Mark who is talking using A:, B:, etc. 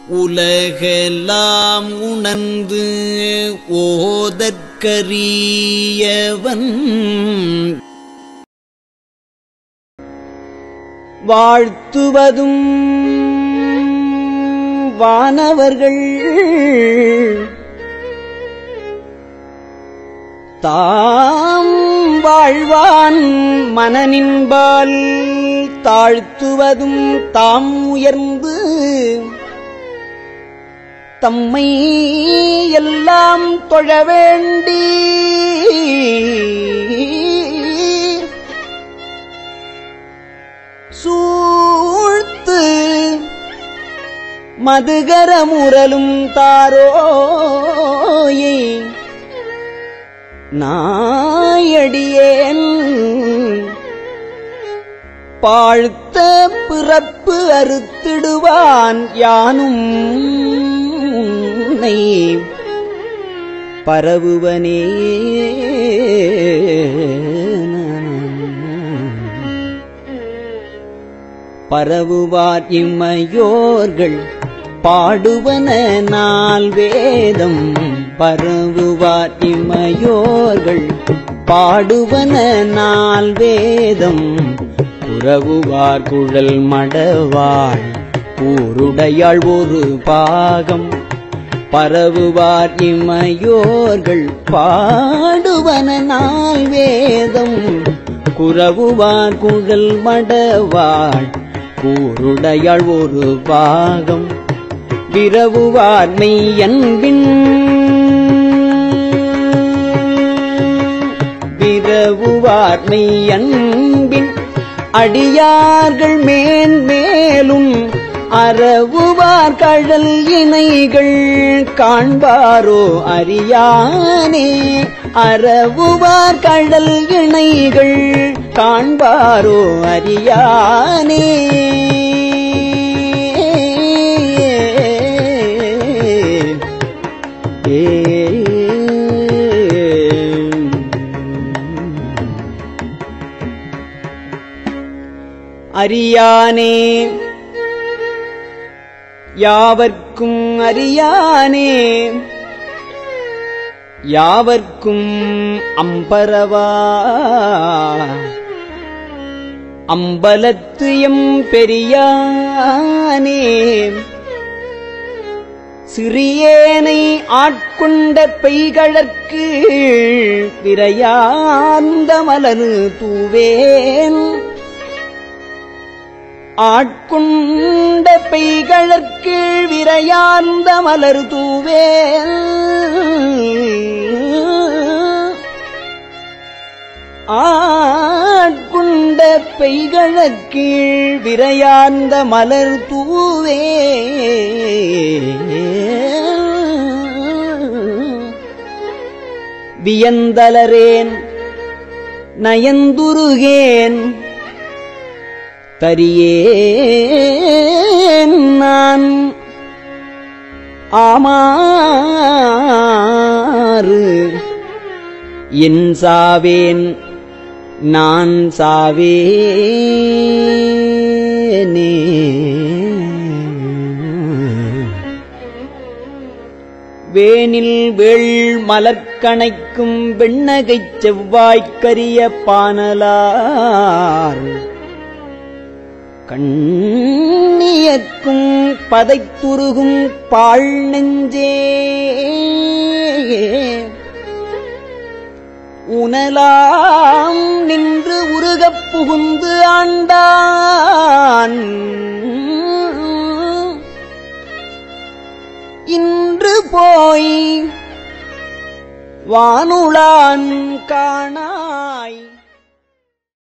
A: உலகெல்லாம் உணர்ந்து ஓதற்கரியவன்
B: வாழ்த்துவதும் வானவர்கள் தாம் வாழ்வான் மனநின்பால் தாழ்த்துவதும் தாம் உயர்ந்து தம்மை எல்லாம் தொழ வேண்டி சூழ்த்து மதுகர முரலும் தாரோயை நாயடியேன் பாழ்த்த பிறப்பு அறுத்திடுவான் யானும் உன்னை பரவுவனே பரவுவார் இம்மையோர்கள் பாடுவன நாள் வேதம் பரவுவார் இம்மையோர்கள் பாடுவன நாள் வேதம் உறவுவார் குழல் மடவாள் ஊருடையாள் ஒரு பாகம் பரவுவார் இமையோர்கள் பாடுவன நாள் வேதம் குறவுவார் குழல் மடவாள் கூருடையாள் ஒரு பாகம் விரவுவார் மெய்யன்பின் விரவுவார் மெய்யன்பின் அடியார்கள் மேன்மேலும் அறவுவார் கழல் இணைகள் காண்பாரோ அறியானே அறவுவார் கழல் இணைகள் காண்பாரோ அறியானே அறியானே யாவர்க்கும் அறியானே யாவர்க்கும் அம்பரவா அம்பலத்து எம் பெரியானே சிறியேனை ஆட்கொண்ட பெய்கழற்கு விரையாந்த மலரு தூவேன் ஆட்கொண்ட பெய்கழற்கு விரையார்ந்த மலர் தூவேல் ஆட்கொண்ட பெய்கழக்கு விரையார்ந்த மலர் தூவே வியந்தலரேன் நயந்துருகேன் தரியேன் நான் ஆமாறு என் சாவேன் நான் சாவேனே வேனில் வேள் மலர்கணைக்கும் வெண்ணகைச் செவ்வாய்க்கரிய பானலார் கண்ணியக்கும் பதைத்துருகும் பாழ் நெஞ்சே உனலாம் நின்று உருகப் புகுந்து ஆண்டான் இன்று போய் வானுளான் காணாய்